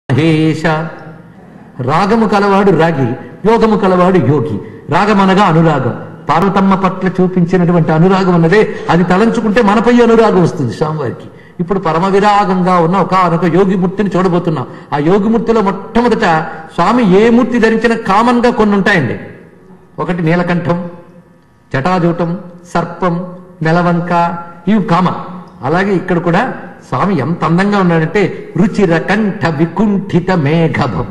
మహేష రాగము కలవాడు రాగి యోగము కలవాడు యోగి రాగమనగా అనురాగం పార్వతమ్మ పట్ల చూపించినటువంటి అనురాగం అన్నదే అది తలంచుకుంటే మనపై అనురాగం వస్తుంది స్వామివారికి ఇప్పుడు పరమ విరాగంగా ఉన్న ఒక ఒక యోగిమూర్తిని చూడబోతున్నాం ఆ యోగిమూర్తిలో మొట్టమొదట స్వామి ఏ మూర్తి ధరించిన కామన్ గా కొన్ని ఉంటాయండి ఒకటి నీలకంఠం జటాజూటం సర్పం నెలవంక ఇవి కామన్ అలాగే ఇక్కడ కూడా స్వామి ఎంత అందంగా ఉన్నాడంటే రుచిర కంఠ వికుంఠిత మేఘభం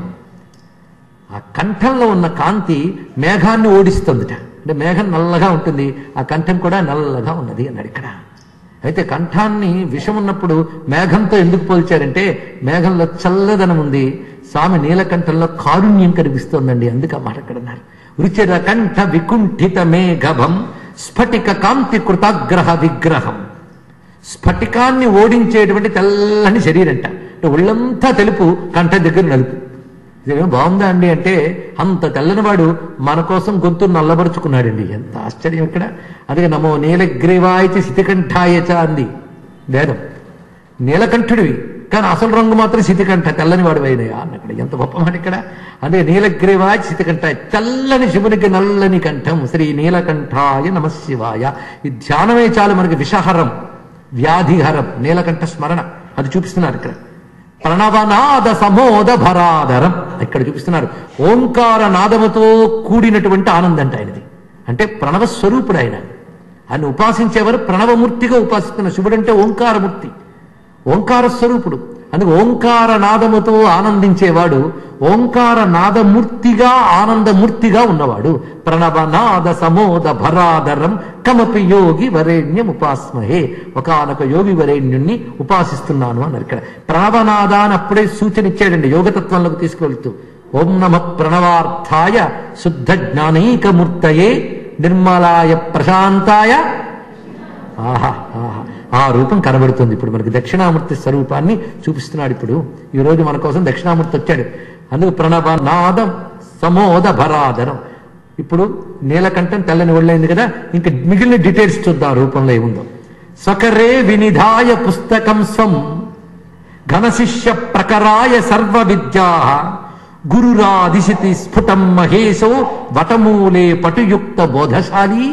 ఆ కంఠంలో ఉన్న కాంతి మేఘాన్ని ఓడిస్తుందిట అంటే మేఘం నల్లగా ఉంటుంది ఆ కంఠం కూడా నల్లగా ఉన్నది అన్నాడు ఇక్కడ అయితే కంఠాన్ని విషం ఉన్నప్పుడు మేఘంతో ఎందుకు పోల్చారంటే మేఘంలో చల్లదనం ఉంది స్వామి నీలకంఠంలో కారుణ్యం కనిపిస్తోందండి అందుకు ఆ మాట అక్కడ అన్నారు రుచిర కంఠ వికుంఠిత మేఘభం స్ఫటిక కాంతి కృతాగ్రహ విగ్రహం స్ఫటికాన్ని ఓడించేటువంటి తెల్లని శరీరంట అంటే ఒళ్ళంతా తెలుపు కంఠ దగ్గర నలుపు ఇదేమో బాగుందా అండి అంటే అంత తెల్లనివాడు మన కోసం గొంతు నల్లబరుచుకున్నాడండి ఎంత ఆశ్చర్యం ఇక్కడ అందుకే నమో నీలగ్రీవాయిచి శితికంఠాయచ అంది వేదం నీలకంఠుడివి కానీ అసలు రంగు మాత్రం శితికంఠ తెల్లని వాడు అయినయా అన్నక్కడ ఎంత గొప్ప మాట ఇక్కడ అదే నీలగ్రీవాయ శితికంఠ తెల్లని శివునికి నల్లని కంఠం శ్రీ నీలకంఠాయ నమ శివాయ ఈ ధ్యానమే చాలు మనకి విషహరం వ్యాధిహరం నీలకంఠ స్మరణ అది చూపిస్తున్నారు ఇక్కడ ప్రణవనాద సమోద భరాధరం ఇక్కడ చూపిస్తున్నారు ఓంకార నాదముతో కూడినటువంటి ఆనందంట ఆయనది అంటే ప్రణవ స్వరూపుడు ఆయన ఆయన ఉపాసించేవారు ప్రణవమూర్తిగా ఉపాసిస్తున్న శివుడు అంటే ఓంకారమూర్తి ఓంకార స్వరూపుడు అందుకు ఓంకార నాదముతో ఆనందించేవాడు ఓంకార నాదమూర్తిగా ఆనందమూర్తిగా ఉన్నవాడు ప్రణవనాద సమోద భరాధరం కమపి యోగి వరేణ్యం ఉపాస్మహే ఒకనొక యోగి వరేణ్యుణ్ణి ఉపాసిస్తున్నాను అన్నారు ఇక్కడ ప్రణవనాద అని అప్పుడే సూచన ఇచ్చాడండి యోగతత్వంలోకి తీసుకువెళ్తూ ఓం నమ ప్రణవార్థాయ శుద్ధ జ్ఞానైకమూర్తయే నిర్మలాయ ప్రశాంతాయ ఆహా ఆహా ఆ రూపం కనబడుతుంది ఇప్పుడు మనకి దక్షిణామూర్తి స్వరూపాన్ని చూపిస్తున్నాడు ఇప్పుడు ఈ రోజు మన కోసం దక్షిణామూర్తి వచ్చాడు అందుకు ప్రణవ నాదం సమోద భరాధరం ఇప్పుడు నీలకంఠం తెల్లని ఒళ్ళైంది కదా ఇంకా మిగిలిన డీటెయిల్స్ చూద్దాం ఆ రూపంలో ఏముందో స్వకరే వినిధాయ పుస్తకం స్వం ఘనశిష్య ప్రకరాయ సర్వ విద్యా గురురాదిశతి స్ఫుటం మహేశో వటమూలే పటుయుక్త బోధశాలి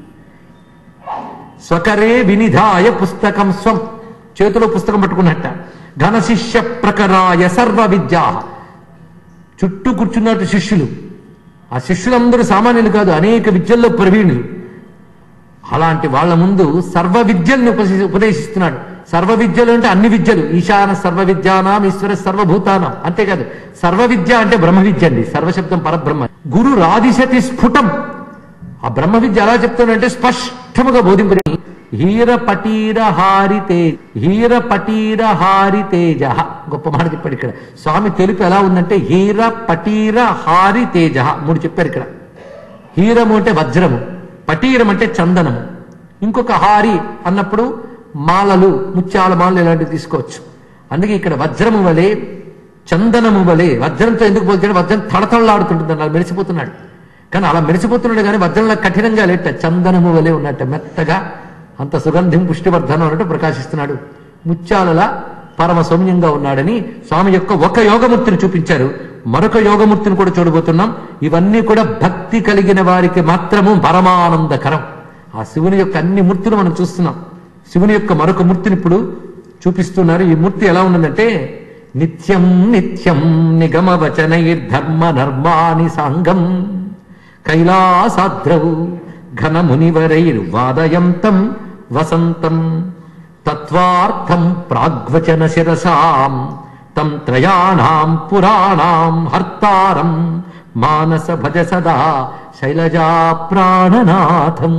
స్వకరే వినిధాయ పుస్తకం స్వం చేతిలో పుస్తకం పట్టుకున్నట్ట ఘనశిష్య ప్రకరాయ సర్వ విద్యా చుట్టూ కూర్చున్నట్టు శిష్యులు ఆ శిష్యులందరూ సామాన్యులు కాదు అనేక విద్యల్లో ప్రవీణులు అలాంటి వాళ్ళ ముందు సర్వ విద్యల్ని ఉపదేశి- ఉపదేశిస్తున్నాడు సర్వ విద్యలు అంటే అన్ని విద్యలు ఈశాన సర్వ విద్యానాం ఈశ్వర సర్వభూతానం అంతేకాదు సర్వ విద్య అంటే బ్రహ్మ విద్య అండి సర్వశబ్దం పరబ్రహ్మ గురు రాదిశతి స్ఫుటం ఆ బ్రహ్మ విద్య ఎలా చెప్తానంటే స్పష్టముగా బోధింపని హీర పటీర హారితే హీర పటీర హారితేజ గొప్ప మాట చెప్పాడు ఇక్కడ స్వామి తెలుపు ఎలా ఉందంటే హీర పటీర హారితేజ మూడు చెప్పారు ఇక్కడ హీరము అంటే వజ్రము పటీరం అంటే చందనము ఇంకొక హారి అన్నప్పుడు మాలలు ముత్యాల మాలలు ఇలాంటివి తీసుకోవచ్చు అందుకే ఇక్కడ వజ్రము వలె చందనము వలె వజ్రంతో ఎందుకు పోల్చాడు వజ్రం తడతళ్ళాడుతుంటుంది అలా మెరిసిపోతున్నాడు కానీ అలా మెరిసిపోతున్నాడు కానీ వజ్రంలో కఠినంగా లేట చందనము వలె ఉన్నట్ట మెత్తగా అంత సుగంధిం పుష్టివర్ధనం అన్నట్టు ప్రకాశిస్తున్నాడు ముత్యాలలా పరమ సౌమ్యంగా ఉన్నాడని స్వామి యొక్క ఒక యోగమూర్తిని చూపించారు మరొక యోగమూర్తిని కూడా చూడబోతున్నాం ఇవన్నీ కూడా భక్తి కలిగిన వారికి మాత్రము పరమానందకరం ఆ శివుని యొక్క అన్ని మూర్తులు మనం చూస్తున్నాం శివుని యొక్క మరొక మూర్తిని ఇప్పుడు చూపిస్తున్నారు ఈ మూర్తి ఎలా ఉన్నదంటే నిత్యం నిత్యం నిగమ వచనైర్ధర్మ నర్మాని సాంగం కైలాసాద్రవు ఘన మునివరైర్వాదయంతం వసంతం తత్వార్థం ప్రాగ్వచన శిరసాం తం త్రయాణాం పురాణాం హర్తారం మానస భజ సదా శైలజా ప్రాణనాథం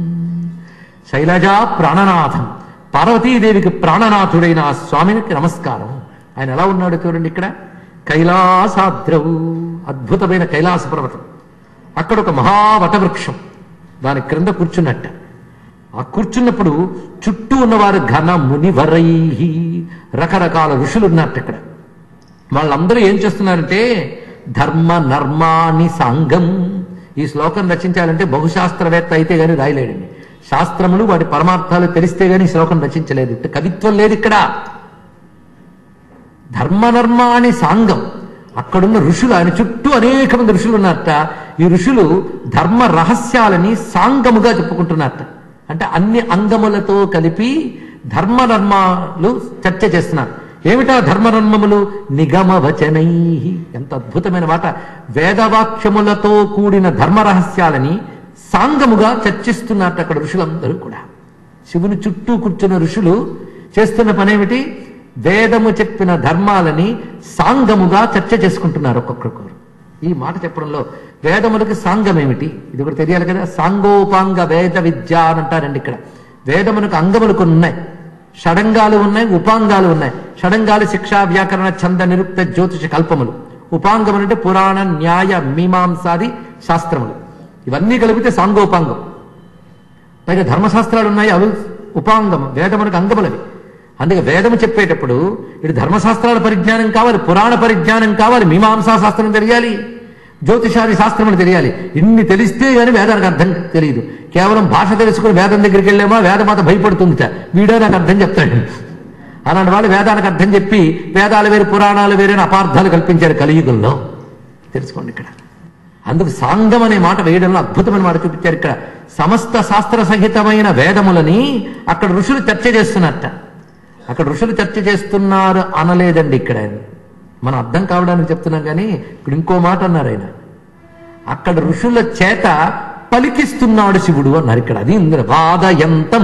శైలజా ప్రాణనాథం పార్వతీదేవికి ప్రాణనాథుడైన ఆ స్వామికి నమస్కారం ఆయన ఎలా ఉన్నాడు చూడండి ఇక్కడ కైలాసాద్రవు అద్భుతమైన కైలాస పర్వతం అక్కడ ఒక మహావటవృక్షం దాని క్రింద కూర్చున్నట్ట ఆ కూర్చున్నప్పుడు చుట్టూ ఉన్నవారు ఘన మునివరై రకరకాల ఋషులు ఉన్నట్టు ఇక్కడ వాళ్ళందరూ ఏం చేస్తున్నారంటే ధర్మ నర్మాని సాంగం ఈ శ్లోకం రచించాలంటే బహుశాస్త్రవేత్త అయితే గాని రాయలేడండి శాస్త్రములు వాటి పరమార్థాలు తెలిస్తే గాని ఈ శ్లోకం రచించలేదు కవిత్వం లేదు ఇక్కడ ధర్మనర్మాణి సాంగం అక్కడున్న ఋషులు ఆయన చుట్టూ అనేక మంది ఋషులు ఉన్నారట ఈ ఋషులు ధర్మ రహస్యాలని సాంగముగా చెప్పుకుంటున్నారట అంటే అన్ని అంగములతో కలిపి ధర్మనర్మాలు చర్చ చేస్తున్నారు ఏమిటా ధర్మనర్మములు నిగమ వచనై ఎంత అద్భుతమైన మాట వేదవాక్యములతో కూడిన ధర్మ రహస్యాలని సాంగముగా చర్చిస్తున్నట్టు అక్కడ ఋషులందరూ కూడా శివుని చుట్టూ కూర్చున్న ఋషులు చేస్తున్న పనేమిటి వేదము చెప్పిన ధర్మాలని సాంగముగా చర్చ చేసుకుంటున్నారు ఒక్కొక్కరు ఈ మాట చెప్పడంలో వేదములకి సాంగం ఏమిటి ఇది కూడా తెలియాలి కదా సాంగోపాంగ వేద విద్య అని అంటారండి ఇక్కడ వేదములకు అంగములు కొన్ని ఉన్నాయి షడంగాలు ఉన్నాయి ఉపాంగాలు ఉన్నాయి షడంగాలు శిక్షా వ్యాకరణ ఛంద నిరుక్త జ్యోతిష కల్పములు ఉపాంగములు అంటే పురాణ న్యాయ మీమాంసాది శాస్త్రములు ఇవన్నీ కలిపితే సాంగోపాంగం పైగా ధర్మశాస్త్రాలు ఉన్నాయి అవి ఉపాంగం వేదమునకు అంగములవి అందుకే వేదము చెప్పేటప్పుడు ఇటు ధర్మశాస్త్రాల పరిజ్ఞానం కావాలి పురాణ పరిజ్ఞానం కావాలి మీమాంసా శాస్త్రం తెలియాలి జ్యోతిషాది శాస్త్రములు తెలియాలి ఇన్ని తెలిస్తే గానీ వేదానికి అర్థం తెలియదు కేవలం భాష తెలుసుకుని వేదం దగ్గరికి వెళ్ళామా వేదమాత భయపడుతుందిట వీడే నాకు అర్థం చెప్తాడు అలాంటి వాళ్ళు వేదానికి అర్థం చెప్పి వేదాలు వేరు పురాణాలు వేరే అపార్థాలు కల్పించారు కలియుగంలో తెలుసుకోండి ఇక్కడ అందుకు సాంగం అనే మాట వేయడంలో అద్భుతమైన మాట చూపించారు ఇక్కడ సమస్త శాస్త్ర సహితమైన వేదములని అక్కడ ఋషులు చర్చ చేస్తున్నట్ట అక్కడ ఋషులు చర్చ చేస్తున్నారు అనలేదండి ఇక్కడ మనం అర్థం కావడానికి చెప్తున్నాం కానీ ఇక్కడ ఇంకో మాట అన్నారు ఆయన అక్కడ ఋషుల చేత పలికిస్తున్నాడు శివుడు అన్నారు ఇక్కడ అది ఇంద్ర వాదయంతం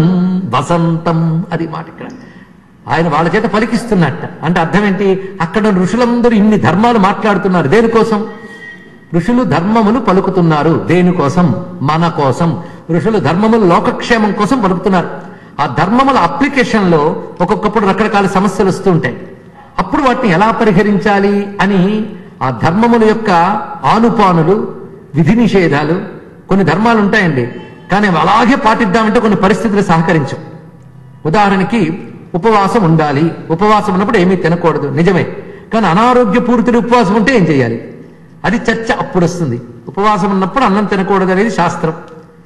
వసంతం అది మాట ఇక్కడ ఆయన వాళ్ళ చేత పలికిస్తున్నట్ట అంటే అర్థం ఏంటి అక్కడ ఋషులందరూ ఇన్ని ధర్మాలు మాట్లాడుతున్నారు దేనికోసం ఋషులు ధర్మములు పలుకుతున్నారు దేనికోసం మన కోసం ఋషులు ధర్మములు లోకక్షేమం కోసం పలుకుతున్నారు ఆ ధర్మముల అప్లికేషన్ లో ఒక్కొక్కప్పుడు రకరకాల సమస్యలు వస్తూ ఉంటాయి అప్పుడు వాటిని ఎలా పరిహరించాలి అని ఆ ధర్మముల యొక్క ఆనుపానులు విధి నిషేధాలు కొన్ని ధర్మాలు ఉంటాయండి కానీ అవి అలాగే పాటిద్దామంటే కొన్ని పరిస్థితులు సహకరించవు ఉదాహరణకి ఉపవాసం ఉండాలి ఉపవాసం ఉన్నప్పుడు ఏమీ తినకూడదు నిజమే కానీ అనారోగ్య పూర్తి ఉపవాసం ఉంటే ఏం చేయాలి అది చర్చ అప్పుడు వస్తుంది ఉపవాసం ఉన్నప్పుడు అన్నం తినకూడదు అనేది శాస్త్రం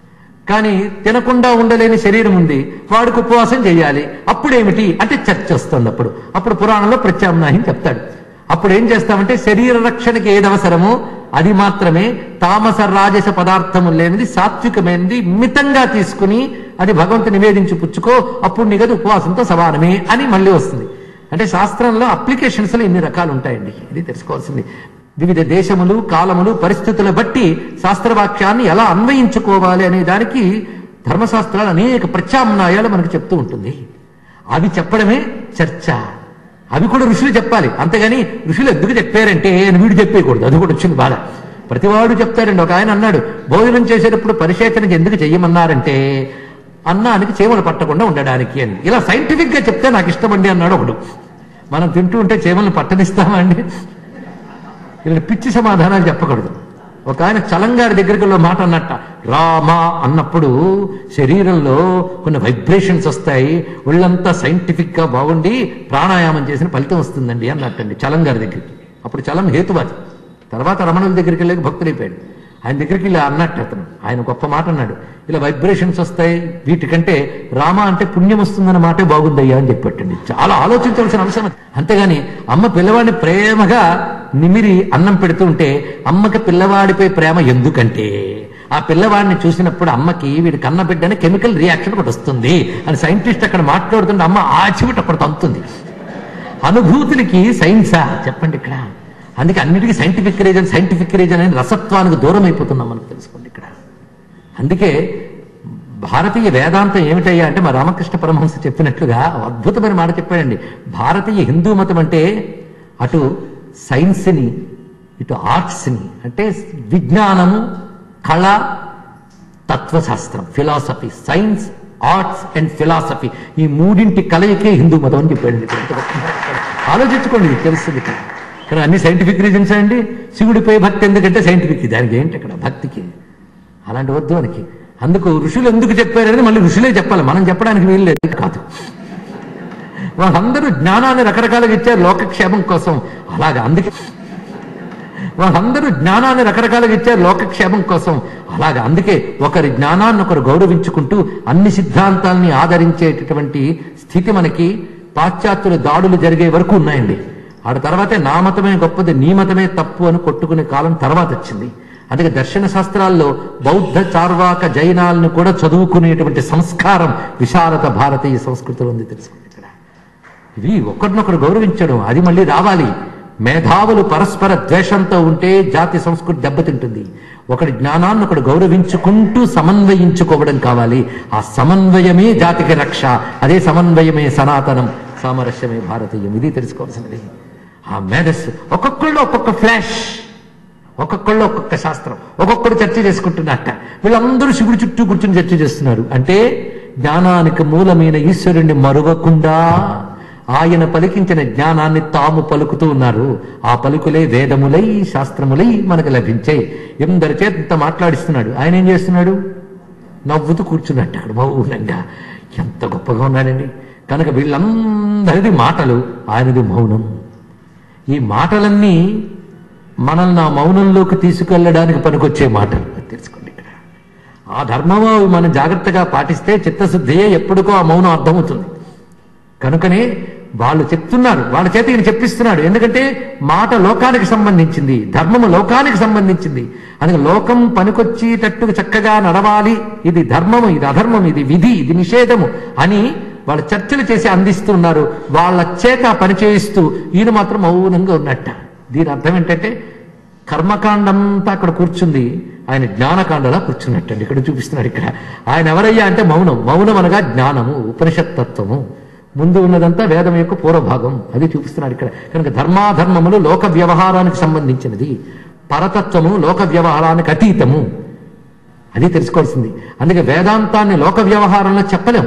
కానీ తినకుండా ఉండలేని శరీరం ఉంది వాడికి ఉపవాసం చేయాలి అప్పుడు ఏమిటి అంటే చర్చ వస్తుంది అప్పుడు అప్పుడు పురాణంలో ప్రత్యామ్నాయం చెప్తాడు అప్పుడు ఏం చేస్తామంటే శరీర రక్షణకి ఏది అవసరమో అది మాత్రమే తామస రాజస పదార్థము లేనిది సాత్వికమైనది మితంగా తీసుకుని అది భగవంతు నివేదించి పుచ్చుకో అప్పుడు నీగది ఉపవాసంతో సమానమే అని మళ్ళీ వస్తుంది అంటే శాస్త్రంలో అప్లికేషన్స్ లో ఇన్ని రకాలు ఉంటాయండి ఇది తెలుసుకోవాల్సింది వివిధ దేశములు కాలములు పరిస్థితుల బట్టి శాస్త్రవాక్యాన్ని ఎలా అన్వయించుకోవాలి అనే దానికి ధర్మశాస్త్రాలు అనేక ప్రత్యామ్నాయాలు మనకు చెప్తూ ఉంటుంది అవి చెప్పడమే చర్చ అవి కూడా ఋషులు చెప్పాలి అంతేగాని ఋషులు ఎందుకు చెప్పారంటే అని వీడు చెప్పేయకూడదు అది కూడా వచ్చింది బాధ ప్రతివాడు చెప్తారండి ఒక ఆయన అన్నాడు భోజనం చేసేటప్పుడు పరిశేచనకి ఎందుకు చెయ్యమన్నారంటే అన్నానికి చీమలు పట్టకుండా ఉండడానికి అని ఇలా సైంటిఫిక్ గా చెప్తే నాకు ఇష్టమండి అన్నాడు ఒకడు మనం తింటూ ఉంటే చీమలను పట్టనిస్తామా అండి ఇలా పిచ్చి సమాధానాలు చెప్పకూడదు ఒక ఆయన చలంగారి దగ్గరికి వెళ్ళి మాట అన్నట్ట రామా అన్నప్పుడు శరీరంలో కొన్ని వైబ్రేషన్స్ వస్తాయి ఒళ్ళంతా సైంటిఫిక్ గా బాగుండి ప్రాణాయామం చేసిన ఫలితం వస్తుందండి అన్నట్టండి చలంగారి దగ్గరికి అప్పుడు చలం హేతువాది తర్వాత రమణుల దగ్గరికి వెళ్ళి భక్తులైపోయాడు ఆయన దగ్గరికి ఇలా అన్నట్టు అతను ఆయన గొప్ప మాట అన్నాడు ఇలా వైబ్రేషన్స్ వస్తాయి వీటికంటే రామ అంటే పుణ్యం వస్తుందన్న మాటే బాగుందయ్యా అని చెప్పట్టండి చాలా ఆలోచించవలసిన అంశం అది. అంతేగాని అమ్మ పిల్లవాడిని ప్రేమగా నిమిరి అన్నం పెడుతుంటే అమ్మకి పిల్లవాడిపై ప్రేమ ఎందుకంటే ఆ పిల్లవాడిని చూసినప్పుడు అమ్మకి వీడి కన్న బిడ్డని కెమికల్ రియాక్షన్ ఒకటి వస్తుంది అని సైంటిస్ట్ అక్కడ మాట్లాడుతుంటే అమ్మ ఆ చెవిటి అక్కడ తంతుంది అనుభూతులకి సైన్సా చెప్పండి ఇక్కడ అందుకే అన్నిటికీ సైంటిఫిక్ రీజన్ సైంటిఫిక్ రీజన్ అని రసత్వానికి దూరం అయిపోతున్నాం మనకు తెలుసుకోండి ఇక్కడ అందుకే భారతీయ వేదాంతం ఏమిటయ్యా అంటే మా రామకృష్ణ పరమహంస చెప్పినట్లుగా అద్భుతమైన మాట చెప్పాడండి భారతీయ హిందూ మతం అంటే అటు సైన్స్ని ఇటు ఆర్ట్స్ని అంటే విజ్ఞానము కళ తత్వశాస్త్రం philosophy science arts and philosophy ఈ మూడింటి కలయికే హిందూ మతం అని చెప్పాడండి ఇక్కడ. ఎంత గొప్ప మాట చెప్పాడు. ఆలోచించుకోండి ఇది తెలుస్తుంది ఇక్కడ ఇక్కడ అన్ని సైంటిఫిక్ రీజన్స్ అండి శివుడిపై భక్తి ఎందుకంటే సైంటిఫిక్ దానికి ఏంటి అక్కడ భక్తికి అలాంటి వద్దు మనకి అందుకు ఋషులు ఎందుకు చెప్పారనేది మళ్ళీ ఋషులే చెప్పాలి మనం చెప్పడానికి వీలు లేదు కాదు వాళ్ళందరూ జ్ఞానాన్ని రకరకాలుగా ఇచ్చారు లోకక్షేమం కోసం అలాగా అందుకే వాళ్ళందరూ జ్ఞానాన్ని రకరకాలుగా ఇచ్చారు లోకక్షేమం కోసం అలాగా అందుకే ఒకరి జ్ఞానాన్ని ఒకరు గౌరవించుకుంటూ అన్ని సిద్ధాంతాల్ని ఆదరించేటటువంటి స్థితి మనకి పాశ్చాత్యుల దాడులు జరిగే వరకు ఉన్నాయండి ఆడ తర్వాతే నా మతమే గొప్పది నీ మతమే తప్పు అని కొట్టుకునే కాలం తర్వాత వచ్చింది అందుకే దర్శన శాస్త్రాల్లో బౌద్ధ చార్వాక జైనాలను కూడా చదువుకునేటువంటి సంస్కారం విశాలత భారతీయ సంస్కృతిలో ఉంది తెలుసుకోండి ఇక్కడ ఇవి ఒకరినొకరు గౌరవించడం అది మళ్ళీ రావాలి మేధావులు పరస్పర ద్వేషంతో ఉంటే జాతి సంస్కృతి దెబ్బతింటుంది ఒకడి జ్ఞానాన్ని ఒకడు గౌరవించుకుంటూ సమన్వయించుకోవడం కావాలి ఆ సమన్వయమే జాతికి రక్ష అదే సమన్వయమే సనాతనం సామరస్యమే భారతీయం ఇది తెలుసుకోవాల్సినది ఆ మేధస్సు ఒక్కొక్కళ్ళు ఒక్కొక్క ఫ్లాష్ ఒక్కొక్కళ్ళు ఒక్కొక్క శాస్త్రం ఒక్కొక్కడు చర్చ చేసుకుంటున్నట్ట వీళ్ళందరూ శివుడి చుట్టూ కూర్చుని చర్చ చేస్తున్నారు అంటే జ్ఞానానికి మూలమైన ఈశ్వరుణ్ణి మరువకుండా ఆయన పలికించిన జ్ఞానాన్ని తాము పలుకుతూ ఉన్నారు ఆ పలుకులే వేదములై శాస్త్రములై మనకు లభించాయి ఎందరి చేత ఇంత మాట్లాడిస్తున్నాడు ఆయన ఏం చేస్తున్నాడు నవ్వుతూ కూర్చున్నట్టు అక్కడ మౌనంగా ఎంత గొప్పగా ఉన్నాడండి కనుక వీళ్ళందరిది మాటలు ఆయనది మౌనం ఈ మాటలన్నీ మనల్ని ఆ మౌనంలోకి తీసుకెళ్ళడానికి పనికొచ్చే మాటలు అది తెలుసుకోండి ఇక్కడ ఆ ధర్మము అవి మనం జాగ్రత్తగా పాటిస్తే చిత్తశుద్ధియే ఎప్పుడుకో ఆ మౌనం అర్థమవుతుంది కనుకనే వాళ్ళు చెప్తున్నారు వాళ్ళ చేత ఈయన చెప్పిస్తున్నాడు ఎందుకంటే మాట లోకానికి సంబంధించింది ధర్మము లోకానికి సంబంధించింది అందుకే లోకం పనికొచ్చేటట్టు చక్కగా నడవాలి ఇది ధర్మము ఇది అధర్మం ఇది విధి ఇది నిషేధము అని వాళ్ళు చర్చలు చేసి అందిస్తున్నారు వాళ్ళ చేత పని చేయిస్తూ ఈయన మాత్రం మౌనంగా ఉన్నట్ట దీని అర్థం ఏంటంటే కర్మకాండంతా అక్కడ కూర్చుంది ఆయన జ్ఞానకాండలా కూర్చున్నట్టండి ఇక్కడ చూపిస్తున్నాడు ఇక్కడ ఆయన ఎవరయ్యా అంటే మౌనం మౌనం అనగా జ్ఞానము ఉపనిషత్ తత్వము ముందు ఉన్నదంతా వేదం యొక్క పూర్వభాగం అది చూపిస్తున్నాడు ఇక్కడ కనుక ధర్మాధర్మములు లోక వ్యవహారానికి సంబంధించినది పరతత్వము లోక వ్యవహారానికి అతీతము అది తెలుసుకోవాల్సింది అందుకే వేదాంతాన్ని లోక వ్యవహారంలో చెప్పలేం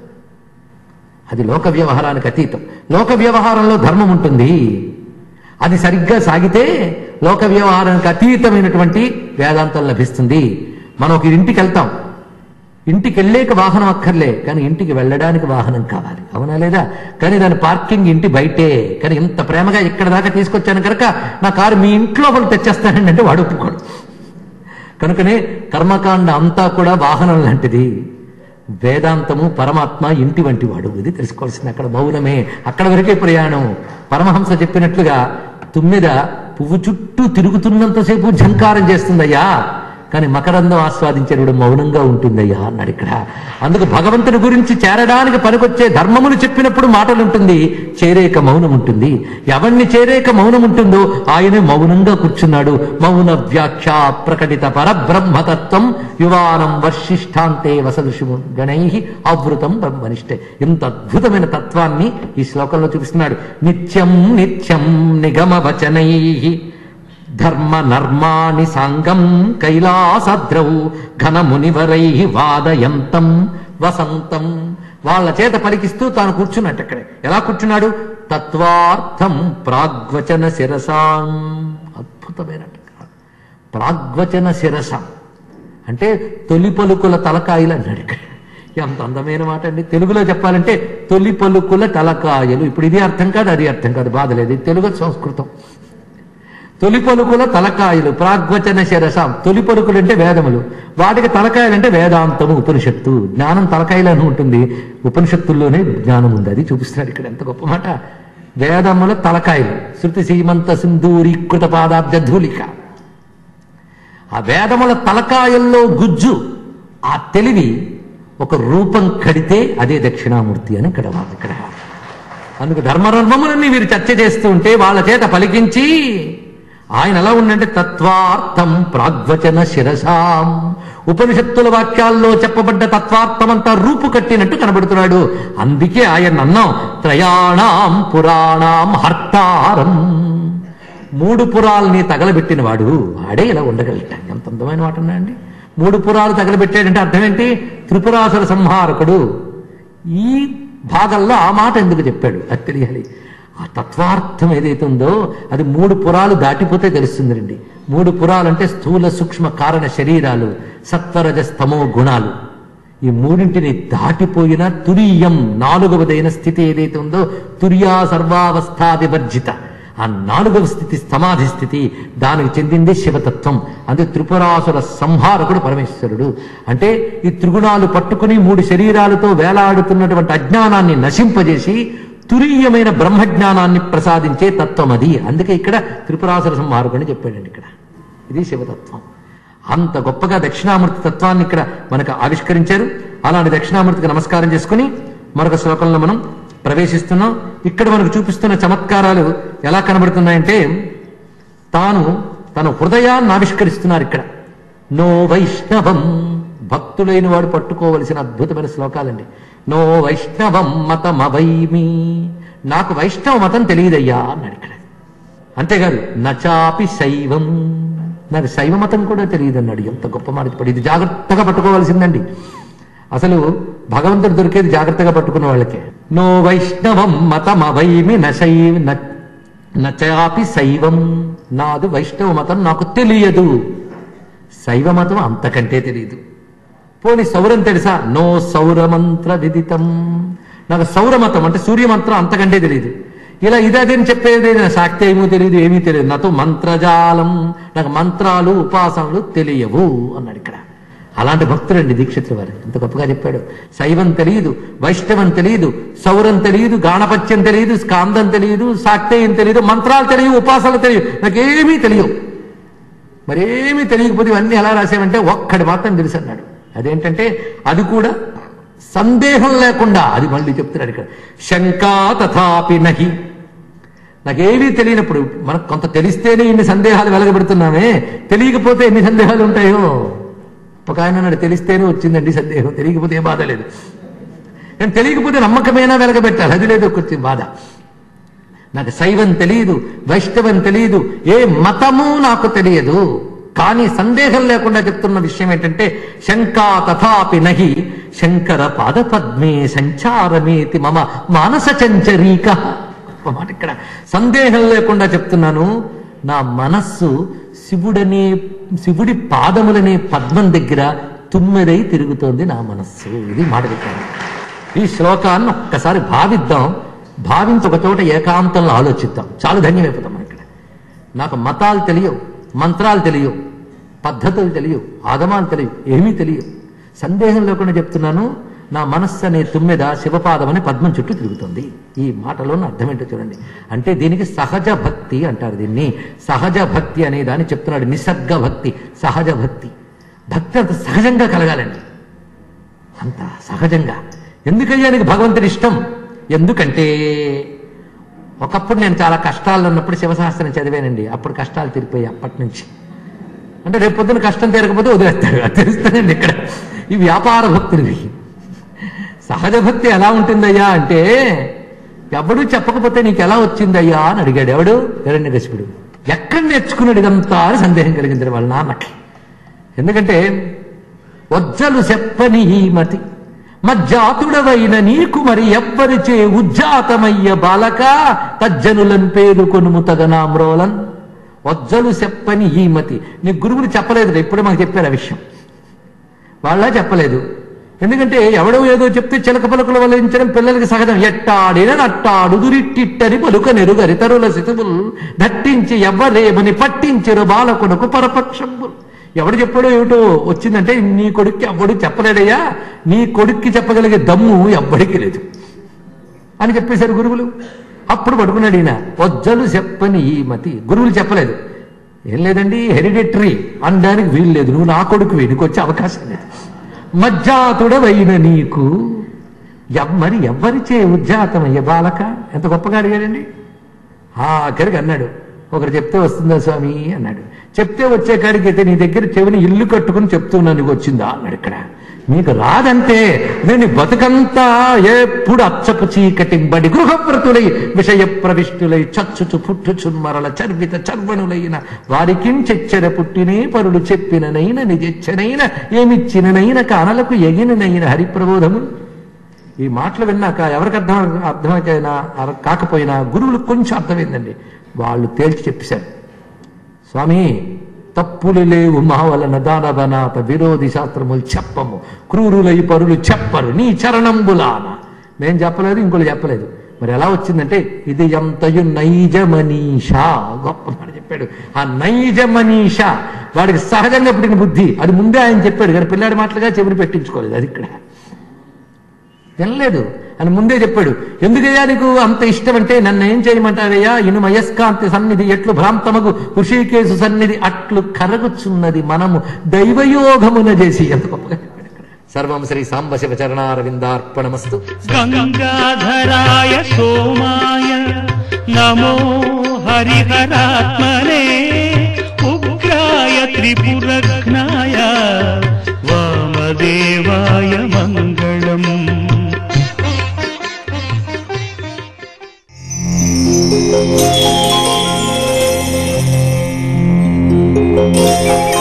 అది లోక వ్యవహారానికి అతీతం లోక వ్యవహారంలో ధర్మం ఉంటుంది అది సరిగ్గా సాగితే లోక వ్యవహారానికి అతీతమైనటువంటి వేదాంతం లభిస్తుంది మనం ఒక ఇంటికి వెళ్తాం ఇంటికి వెళ్ళేక వాహనం అక్కర్లే కానీ ఇంటికి వెళ్ళడానికి వాహనం కావాలి అవునా లేదా కానీ దాని పార్కింగ్ ఇంటి బయటే కానీ ఇంత ప్రేమగా ఇక్కడ దాకా తీసుకొచ్చాను కనుక నా కారు మీ ఇంట్లో వాళ్ళు తెచ్చేస్తానండి అంటే వాడు ఒప్పుకోడు కనుకనే కర్మకాండ అంతా కూడా వాహనం లాంటిది వేదాంతము పరమాత్మ ఇంటి వంటి వాడు ఇది తెలుసుకోవాల్సింది అక్కడ మౌనమే అక్కడ వరకే ప్రయాణం పరమహంస చెప్పినట్లుగా తుమ్మిద పువ్వు చుట్టూ తిరుగుతున్నంతసేపు ఝంకారం చేస్తుందయ్యా కానీ మకరందం ఆస్వాదించేవాడు మౌనంగా ఉంటుందయ్యా అన్నాడు ఇక్కడ అందుకు భగవంతుని గురించి చేరడానికి పనికొచ్చే ధర్మములు చెప్పినప్పుడు మాటలు ఉంటుంది చేరేక మౌనం ఉంటుంది ఎవరిని చేరేక మౌనం ఉంటుందో ఆయనే మౌనంగా కూర్చున్నాడు మౌన వ్యాఖ్య ప్రకటిత పరబ్రహ్మతత్వం యువానం వర్షిష్టాంతే వసదృశము గణై ఆవృతం బ్రహ్మనిష్టే ఇంత అద్భుతమైన తత్వాన్ని ఈ శ్లోకంలో చూపిస్తున్నాడు నిత్యం నిత్యం నిగమ వచనై ధర్మ నర్మాణి సాంగం కైలాసద్రౌ ఘన మునివరై వాదయంతం వసంతం వాళ్ళ చేత పలికిస్తూ తాను కూర్చున్నట్టు అక్కడ ఎలా కూర్చున్నాడు తత్వార్థం ప్రాగ్వచన శిరసాం అద్భుతమైన ప్రాగ్వచన శిరస అంటే తొలి పలుకుల తలకాయలు అన్నాడు ఇక్కడ ఎంత అందమైన మాట అండి తెలుగులో చెప్పాలంటే తొలి పలుకుల తలకాయలు ఇప్పుడు ఇది అర్థం కాదు అది అర్థం కాదు బాధలేదు ఇది తెలుగు సంస్కృతం తొలి పలుకుల తలకాయలు ప్రాగ్వచన శిరసాం తొలి పలుకులు అంటే వేదములు వాటికి తలకాయలు అంటే వేదాంతము ఉపనిషత్తు జ్ఞానం తలకాయలు అని ఉంటుంది ఉపనిషత్తుల్లోనే జ్ఞానం ఉంది అది చూపిస్తున్నాడు ఇక్కడ ఎంత గొప్ప మాట వేదముల తలకాయలు శృతి సీమంత సింధూరీకృత పాదాబ్జ ధూలిక ఆ వేదముల తలకాయల్లో గుజ్జు ఆ తెలివి ఒక రూపం కడితే అదే దక్షిణామూర్తి అని ఇక్కడ మాట ఇక్కడ అందుకు ధర్మధర్మములన్నీ వీరు చర్చ చేస్తూ ఉంటే వాళ్ళ చేత పలికించి ఆయన ఎలా ఉండంటే తత్వార్థం ప్రాగ్వచన శిరసాం ఉపనిషత్తుల వాక్యాల్లో చెప్పబడ్డ తత్వార్థమంతా రూపు కట్టినట్టు కనబడుతున్నాడు అందుకే ఆయన అన్నాం త్రయాణం పురాణం హర్తారం మూడు పురాల్ని తగలబెట్టిన వాడు వాడే ఇలా ఉండగలుగుతాడు ఎంత అందమైన మాట ఉన్నాయండి మూడు పురాలు తగలబెట్టాడంటే అర్థం ఏంటి త్రిపురాసుర సంహారకుడు ఈ భాగంలో ఆ మాట ఎందుకు చెప్పాడు అది తెలియాలి ఆ తత్వార్థం ఏదైతే ఉందో అది మూడు పురాలు దాటిపోతే తెలుస్తుందండి మూడు పురాలు అంటే స్థూల సూక్ష్మ కారణ శరీరాలు సత్వరజ స్తమో గుణాలు ఈ మూడింటిని దాటిపోయిన తురీయం నాలుగవదైన స్థితి ఏదైతే ఉందో తుర్యా సర్వావస్థాదివర్జిత ఆ నాలుగవ స్థితి సమాధి స్థితి దానికి చెందింది శివతత్వం అంటే త్రిపురాసుర సంహారకుడు పరమేశ్వరుడు అంటే ఈ త్రిగుణాలు పట్టుకుని మూడు శరీరాలతో వేలాడుతున్నటువంటి అజ్ఞానాన్ని నశింపజేసి తురీయమైన బ్రహ్మజ్ఞానాన్ని ప్రసాదించే తత్వం అది అందుకే ఇక్కడ త్రిపురాసుర సంహారకుడు అని చెప్పాడండి ఇక్కడ ఇది శివతత్వం అంత గొప్పగా దక్షిణామూర్తి తత్వాన్ని ఇక్కడ మనకు ఆవిష్కరించారు అలాంటి దక్షిణామూర్తికి నమస్కారం చేసుకుని మరొక శ్లోకంలో మనం ప్రవేశిస్తున్నాం ఇక్కడ మనకు చూపిస్తున్న చమత్కారాలు ఎలా కనబడుతున్నాయంటే తాను తన హృదయాన్ని ఆవిష్కరిస్తున్నారు ఇక్కడ నో వైష్ణవం భక్తులైన వాడు పట్టుకోవలసిన అద్భుతమైన శ్లోకాలండి నో వైష్ణవం మతమవైమి నాకు వైష్ణవ మతం తెలియదయ్యా అన్నాడు ఇక్కడ అంతేకాదు నచాపి శైవం నాకు శైవ మతం కూడా తెలియదు అన్నాడు ఎంత గొప్ప మాట చెప్పాడు ఇది జాగ్రత్తగా పట్టుకోవాల్సిందండి అసలు భగవంతుడు దొరికేది జాగ్రత్తగా పట్టుకున్న వాళ్ళకే నో వైష్ణవం మతమవైమి నశై నచాపి శైవం నాది వైష్ణవ మతం నాకు తెలియదు శైవ మతం అంతకంటే తెలియదు పోని సౌరం తెలుసా నో సౌరమంత్ర విదితం నాకు సౌరమతం అంటే సూర్యమంత్రం అంతకంటే తెలియదు ఇలా ఇదని చెప్పేది నా శాక్తి ఏమో తెలియదు ఏమీ తెలియదు నాతో మంత్రజాలం నాకు మంత్రాలు ఉపాసనలు తెలియవు అన్నాడు ఇక్కడ అలాంటి భక్తులండి దీక్షితుల వారు ఎంత గొప్పగా చెప్పాడు శైవం తెలియదు వైష్ణవం తెలియదు సౌరం తెలియదు గాణపత్యం తెలియదు స్కాందం తెలియదు శాక్తేయం తెలియదు మంత్రాలు తెలియదు ఉపాసనలు తెలియదు నాకేమీ తెలియవు మరేమీ తెలియకపోతే ఇవన్నీ ఎలా రాసామంటే ఒక్కడి మాత్రం తెలుసు అన్నాడు అదేంటంటే అది కూడా సందేహం లేకుండా అది మళ్ళీ చెప్తున్నాడు ఇక్కడ శంకా తథాపి నహి నాకేమీ తెలియనప్పుడు మనకు కొంత తెలిస్తేనే ఇన్ని సందేహాలు వెలగబెడుతున్నామే తెలియకపోతే ఎన్ని సందేహాలు ఉంటాయో ఒక ఆయన అన్నాడు తెలిస్తేనే వచ్చిందండి సందేహం తెలియకపోతే ఏ బాధ లేదు నేను తెలియకపోతే నమ్మకమైనా వెలగబెట్టాలి అది లేదు కొంచెం బాధ నాకు శైవం తెలియదు వైష్ణవం తెలియదు ఏ మతము నాకు తెలియదు కానీ సందేహం లేకుండా చెప్తున్న విషయం ఏంటంటే శంకా తథాపి నహి శంకర పాదపద్మే సంచారమేతి మమ మానస చంచరీక గొప్ప మాట ఇక్కడ సందేహం లేకుండా చెప్తున్నాను నా మనస్సు శివుడనే శివుడి పాదములనే పద్మం దగ్గర తుమ్మెదై తిరుగుతోంది నా మనస్సు ఇది మాట చెప్పాను ఈ శ్లోకాన్ని ఒక్కసారి భావిద్దాం భావించి ఒక చోట ఏకాంతంలో ఆలోచిద్దాం చాలా ధన్యమైపోతాం మనం ఇక్కడ నాకు మతాలు తెలియవు మంత్రాలు తెలియవు పద్ధతులు తెలియవు ఆగమాలు తెలియవు ఏమీ తెలియవు సందేహం లేకుండా చెప్తున్నాను నా మనస్సు అనే తుమ్మెద శివపాదం అనే పద్మం చుట్టూ తిరుగుతుంది ఈ మాటలోని అర్థం ఏంటో చూడండి అంటే దీనికి సహజ భక్తి అంటారు దీన్ని సహజ భక్తి అనే దాన్ని చెప్తున్నాడు నిసర్గ భక్తి సహజ భక్తి భక్తి అంత సహజంగా కలగాలండి అంత సహజంగా ఎందుకయ్యా నీకు భగవంతుడి ఇష్టం ఎందుకంటే ఒకప్పుడు నేను చాలా కష్టాల్లో ఉన్నప్పుడు శివశాస్త్రం చదివానండి అప్పుడు కష్టాలు తీరిపోయాయి అప్పటి నుంచి అంటే రేపు పొద్దున కష్టం తీరకపోతే వదిలేస్తాడు అది తెలుస్తానండి ఇక్కడ ఈ వ్యాపార భక్తులు ఇవి. సహజ భక్తి ఎలా ఉంటుందయ్యా అంటే ఎవడు చెప్పకపోతే నీకు ఎలా వచ్చిందయ్యా అని అడిగాడు ఎవడు హిరణ్యకశిపుడు ఎక్కడ నేర్చుకున్నాడు ఇదంతా అని సందేహం కలిగింది వాళ్ళ నాన్నకి ఎందుకంటే వజ్జలు చెప్పని ఈ మతి మజ్జాతుడవైన నీకు మరి ఎవ్వరిచే ఉజ్జాతమయ్య బాలక తజ్జనులను పేరు కొనుము తగనామ్రోలన్ వజ్జలు చెప్పని ఈ మతి నీ గురువులు చెప్పలేదు ఇప్పుడే మాకు చెప్పారు ఆ విషయం వాళ్ళ చెప్పలేదు ఎందుకంటే ఎవడో ఏదో చెప్తే చిలక పలుకుల వలించడం పిల్లలకి సహజం ఎట్టాడిన నట్టాడు దురిట్టిట్టని పలుక నెరుగరి తరుల శిశువులు దట్టించి ఎవ్వరేమని పట్టించరు బాలకునకు పరపక్షంబులు ఎవడు చెప్పాడో ఏమిటో వచ్చిందంటే నీ కొడుక్కి ఎవ్వడు చెప్పలేడయ్యా నీ కొడుక్కి చెప్పగలిగే దమ్ము ఎవ్వడికి లేదు అని చెప్పేశారు గురువులు అప్పుడు పడుకున్నాడు ఈయన వజ్జలు చెప్పని ఈ మతి గురువులు చెప్పలేదు ఏం లేదండి హెరిడిటరీ అనడానికి వీలు లేదు నువ్వు నా కొడుకు నీకు వచ్చే అవకాశం లేదు మజ్జాతుడవైన నీకు ఎవ్- మరి ఎవ్వరిచే ఉజ్జాతమయ్య బాలక ఎంత గొప్పగా అడిగాడండి ఆఖరికి అన్నాడు ఒకరు చెప్తే వస్తుందా స్వామి అన్నాడు చెప్తే వచ్చే కాడికి అయితే నీ దగ్గర చెవిని ఇల్లు కట్టుకుని చెప్తున్నా నీకు వచ్చిందా అన్నాడు ఇక్కడ నీకు రాదంటే నేను ఈ బతుకంతా ఎప్పుడు అచ్చపు చీకటింబడి గృహవ్రతులై విషయ ప్రవిష్టులై చచ్చుచు పుట్టుచు మరల చర్విత చర్వణులైన వారికి చెచ్చెర పుట్టినే పరులు చెప్పిననైన నిజెచ్చనైన ఏమిచ్చిననైన కానలకు ఎగిననైన హరిప్రబోధము ఈ మాటలు విన్నాక ఎవరికి అర్థం అర్థమైనా కాకపోయినా గురువులకు కొంచెం అర్థమైందండి వాళ్ళు తేల్చి చెప్పేశారు స్వామి తప్పులు లేవు మా వలన దానవనాథ విరోధి శాస్త్రములు చెప్పము క్రూరులై పరులు చెప్పరు నీ చరణంబులాన మేం చెప్పలేదు ఇంకోళ్ళు చెప్పలేదు మరి ఎలా వచ్చిందంటే ఇది ఎంతయు నైజమనీషా గొప్ప మాట చెప్పాడు ఆ నైజమనీష వాడికి సహజంగా పుట్టిన బుద్ధి అది ముందే ఆయన చెప్పాడు కానీ పిల్లాడి మాటలుగా చెవిని పెట్టించుకోలేదు అది ఇక్కడ వినలేదు అని ముందే చెప్పాడు ఎందుకయ్యా నీకు అంత ఇష్టం అంటే నన్ను ఏం చేయమంటావయ్యా ఇను మయస్కాంతి సన్నిధి ఎట్లు భ్రాంతమగు ఋషికేశు సన్నిధి అట్లు కరగుచున్నది మనము దైవయోగమున చేసి ఎంత గొప్పగా చెప్పాడు ఇక్కడ. సర్వం శ్రీ సాంబ శివ చరణారవిందార్పణమస్తు గంగాధరాయ సోమాయ నమో హరిహరాత్మనే ఉగ్రాయ త్రిపురఘ్నాయ వామదేవాయ మంగళం Thank you.